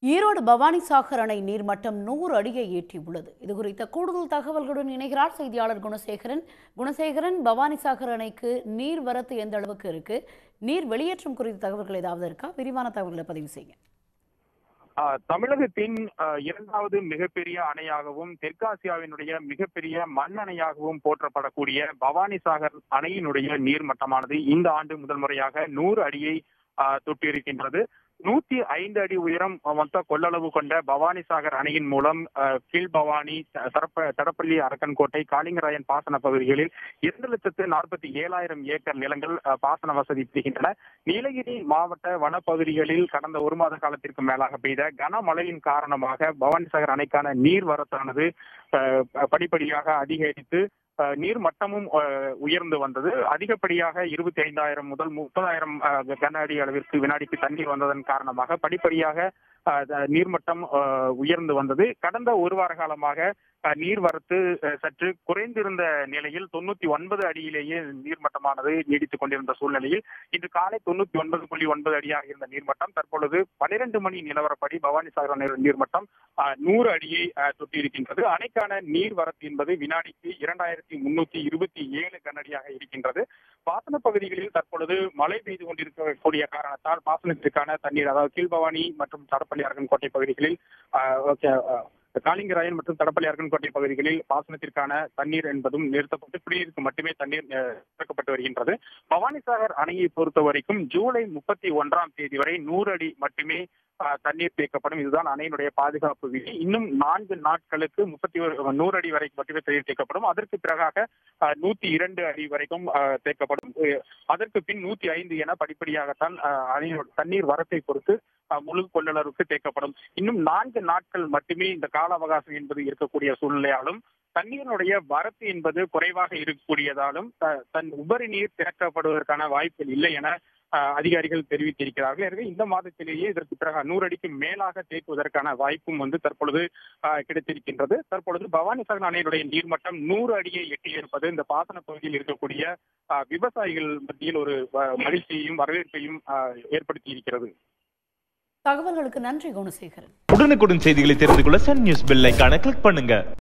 ஈரோடு பவானி சாகர் அணை நீர்மட்டம் நூறு அடியை எட்டியுள்ளது இது குறித்த கூடுதல் தகவல்களுடன் இணைகிறார் செய்தியாளர் குணசேகரன் குணசேகரன் பவானி சாகர் அணைக்கு நீர் வரத்து எந்த அளவுக்கு இருக்கு நீர் வெளியேற்றம் குறித்த தகவல்கள் ஏதாவது இருக்கா விரிவான தகவல்களை பதிவு செய்யுங்க ஆஹ் தமிழகத்தின் ஆஹ் இரண்டாவது மிகப்பெரிய அணையாகவும் தெற்காசியாவினுடைய மிகப்பெரிய மண் அணையாகவும் போற்றப்படக்கூடிய பவானி சாகர் அணையினுடைய நீர்மட்டமானது இந்த ஆண்டு முதல் முறையாக நூறு அடியை ஆஹ் தொட்டிருக்கின்றது நூத்தி ஐந்து அடி உயரம் மொத்த கொள்ளளவு கொண்ட பவானி சாகர் அணையின் மூலம் ஆஹ் கீழ் பவானி த- தரப்ப தடப்பள்ளி அரக்கன்கோட்டை காளிங்கராயன் பாசன பகுதிகளில் இரண்டு லட்சத்து நாற்பத்தி ஏழாயிரம் ஏக்கர் நிலங்கள் ஆஹ் பாசன வசதி பெறுகின்றன நீலகிரி மாவட்ட வனப்பகுதிகளில் கடந்த ஒரு மாத காலத்திற்கு மேலாக பெய்த கனமழையின் காரணமாக பவானிசாகர் அணைக்கான நீர் வரத்தானது அஹ், படிப்படியாக அதிகரித்து அஹ், நீர் மட்டமும் அஹ், உயர்ந்து வந்தது அதிகப்படியாக இருபத்தி ஐந்தாயிரம் முதல் முப்பதாயிரம் கன அடி அளவிற்கு வினாடிக்கு தண்ணீர் வந்ததன் காரணமாக படிப்படியாக அஹ், த- நீர்மட்டம் அஹ், உயர்ந்து வந்தது கடந்த ஒரு வார காலமாக அஹ், நீர்வரத்து அஹ், சற்று குறைந்திருந்த நிலையில் தொண்ணூத்தி ஒன்பது அடியிலேயே நீர்மட்டமானது நீடித்துக் கொண்டிருந்த சூழ்நிலையில் இன்று காலை தொண்ணூத்தி ஒன்பது புள்ளி ஒன்பது அடியாக இருந்த நீர்மட்டம் தற்பொழுது பனிரெண்டு மணி நிலவரப்படி பவானி சாகர் நீர்- நீர்மட்டம் ஆஹ், நூறு அடியை ஆஹ், தொட்டியிருக்கின்றது அணைக்கான நீர்வரத்து என்பது வினாடிக்கு இரண்டாயிரத்தி முன்னூத்தி இருபத்தி ஏழு கனஅடியாக இருக்கின்றது பாசன பகுதிகளில் தற்பொழுது மழை பெய்து கொண்டிருக்கக்கூடிய காரணத்தால் பாசனத்திற்கான தண்ணீர் அதாவது கீழ்பவானி மற்றும் தடப்பள்ளி அரங்கன்கோட்டை பகுதிகளில் ஆஹ், ஓகே, ஆஹ், காளிங்கராயன் மற்றும் தடப்பள்ளி அரங்கன்கோட்டை பகுதிகளில் பாசனத்திற்கான தண்ணீர் என்பதும் நிறுத்தப்பட்டு குடிநீருக்கு மட்டுமே தண்ணீர் அஹ், திறக்கப்பட்டு வருகின்றது பவானிசாகர் அணையை பொறுத்த வரைக்கும் ஜூலை முப்பத்தி ஒன்றாம் தேதி வரை நூறு அடி மட்டுமே ஆஹ், தண்ணீர் தேக்கப்படும் இதுதான் அணையினுடைய பாதுகாப்பு விதி இன்னும் நான்கு நாட்களுக்கு முப்பத்தி ஒரு நூறு அடி வரைக்கும் மட்டுமே தண்ணீர் தேக்கப்படும் அதற்கு பிறகாக ஆஹ், நூத்தி இரண்டு அடி வரைக்கும் ஆஹ், தேக்கப்படும் அஹ், அதற்கு பின் நூத்தி ஐந்து என படிப்படியாகத்தான் ஆஹ், அணையோட தண்ணீர் வரத்தை பொறுத்து ஆஹ், முழு கொள்ளளவுக்கு தேக்கப்படும் இன்னும் நான்கு நாட்கள் மட்டுமே இந்த கால அவகாசம் என்பது இருக்கக்கூடிய சூழ்நிலையாலும் தண்ணீரினுடைய வரத்து என்பது குறைவாக இருக்கக்கூடியதாலும் த- தன் உபரி நீர் திறக்கப்படுவதற்கான வாய்ப்புகள் இல்லை என ஆஹ், அதிகாரிகள் தெரிவித்திருக்கிறார்கள் எனவே இந்த மாதத்திலேயே இதற்கு பிறகு நூறு அடிக்கு மேலாக தேக்குவதற்கான வாய்ப்பும் வந்து தற்பொழுது ஆஹ், கிடைத்திருக்கின்றது தற்பொழுது பவானிசாகர் அணையினுடைய நீர்மட்டம் நூறு அடியை எட்டியிருப்பது இந்த பாசன பகுதியில் இருக்கக்கூடிய ஆஹ், விவசாயிகள் மத்தியில் ஒரு ஆஹ், மகிழ்ச்சியையும் வரவேற்பையும் ஆஹ், ஏற்படுத்தி இருக்கிறது தகவல்களுக்கு நன்றி குணசேகரன் உடனுக்குடன் செய்திகளை தெரிந்து கொள்ள சன் நியூஸ் பெல் ஐகானை கிளிக் பண்ணுங்க